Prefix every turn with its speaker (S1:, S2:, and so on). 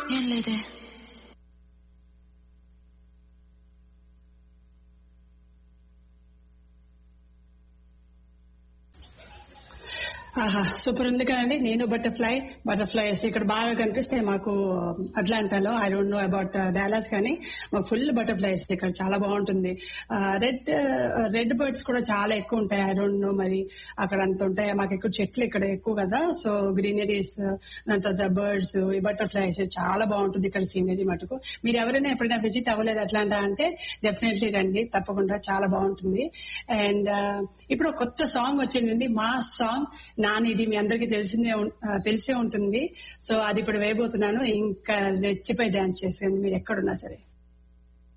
S1: ఏం లేదే
S2: ఆహా సూపర్ ఉంది కదండి నేను బటర్ఫ్లై బటర్ఫ్లైస్ ఇక్కడ బాగా కనిపిస్తాయి మాకు అట్లాంటాలో I don't know about Dallas కానీ మాకు ఫుల్ బటర్ఫ్లైస్ ఇక్కడ చాలా బాగుంటుంది రెడ్ రెడ్ బర్డ్స్ కూడా చాలా ఎక్కువ ఉంటాయి ఐ డోంట్ నో మరి అక్కడ అంత ఉంటాయి మాకు ఎక్కువ చెట్లు ఇక్కడ ఎక్కువ కదా సో గ్రీనరీస్ దాని తర్వాత బర్డ్స్ ఈ బటర్ఫ్లైస్ చాలా బాగుంటుంది ఇక్కడ సీనరీ మటుకు మీరు ఎవరైనా ఎప్పుడైనా విజిట్ అవ్వలేదు అట్లాంటా అంటే డెఫినెట్లీ రండి తప్పకుండా చాలా బాగుంటుంది అండ్ ఇప్పుడు ఒక కొత్త సాంగ్ వచ్చిందండి మా సాంగ్ నాని ఇది మీ అందరికీ తెలిసిందే ఉం- ఆ, తెలిసే ఉంటుంది సో అది ఇప్పుడు వేయబోతున్నాను ఇంకా రెచ్చిపోయి డాన్స్ చేసేయండి మీరు ఎక్కడున్నా సరే